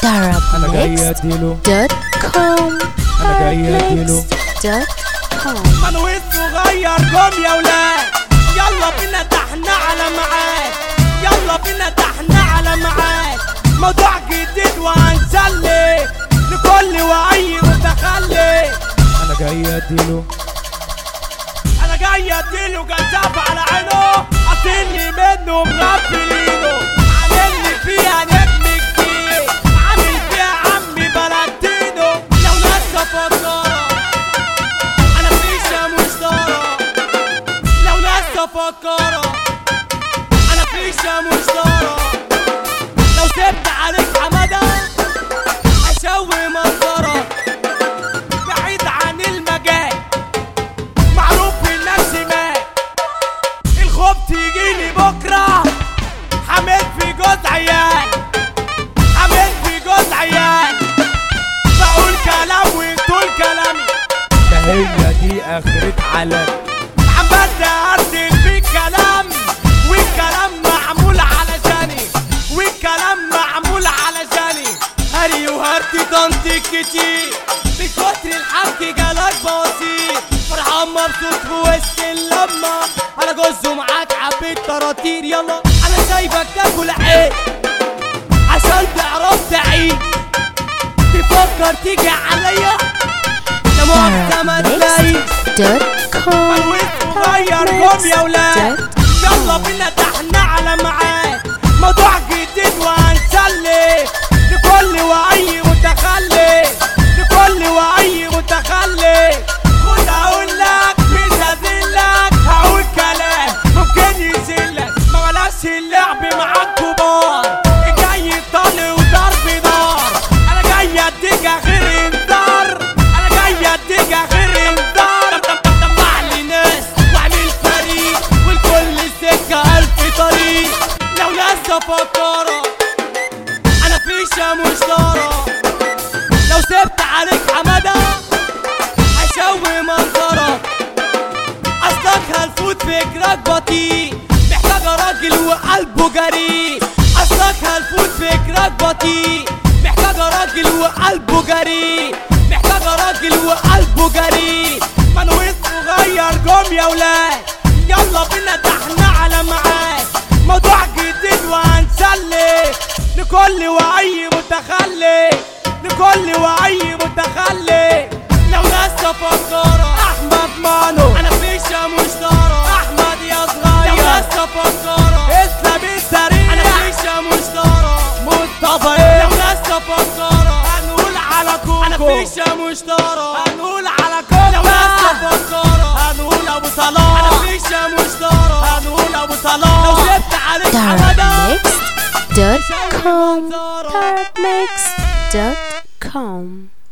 انا جاي اديله Darabmix.com انا جاي اديله Darabmix.com منويت صغير قوم يا ولاد يلا بينا تحنا على ميعاد يلا بينا تحنا على ميعاد موضوع جديد وهنسلي لكل وعي متخلي انا جاي اديله انا جاي اديله جذاب على عينه قاتلني منه مغفلينه عاملني فيها نجم كبير عامل فيها عمي بلدينه لو ناس فكرة انا فيشة مشترى لو ناس فكرة انا فيشة مشترى لو سبت عليك حمادة اشوي منظرة بعيد عن المجال معروف بالنفس مات الخوف تيجيلي بكرة حامل في جوز عيال حامل في جوز عيال بقول كلام وانتوا الكلام ده هي دي اخرة علم عمال تقدم في الكلام والكلام معمول علشاني والكلام معمول علشاني هري وهرتي طنطي كتير من كتر الحكي جالك بسيط فرحان مبسوط في وسط اللمة انا جوز ومعاك حبيت طراطير يلا انا سايبك تاكل عيش عشان تعرف تعيش تفكر تيجي عليا لا مؤاخذة ما تلاقيش Darabmix.com ملوث صغير قوم يا ولاد يلا بينا تحنا على ميعاد موضوع جديد وهنسلي لكل وعي متخلي لكل وعي متخلي خد اقول لك مش هذلك هقول كلام ممكن يذلك ما بلاش اللعب مع الكبار جاي طالي وضرب نار انا جاي اديك غير انذار انا جاي اديك غير انذار طلع لي ناس واعمل فريق والكل سكه الف طريق لو ناس فكرة انا فيشة مشترى لو سبت عليك حمادة هشوي منظرك اصلك هلفوت فكرك بطيء محتاجة راجل وقلبه جريء اصلك هلفوت فكرك بطيء محتاجة راجل وقلبه جريء محتاجة راجل وقلبه جريء منويت صغير قوم يا ولاد يلا بينا تحنا على ميعاد موضوع جديد وهنسلي لكل وعي متخلي لكل وعي متخلي لو ناس فكرة احمد مانو انا فيشة مشترى احمد يا صغير لو ناس فكرة اسلام السريع انا فيشة مشترى مصطفى ايه لو ناس فكرة هنقول على كوكو انا فيشة مشترى هنقول على كوكو لو ناس فكرة هنقول ابو صلاح انا فيشة مشترى هنقول ابو صلاح لو سبت عليك حمادة Darabmix.com Darabmix.com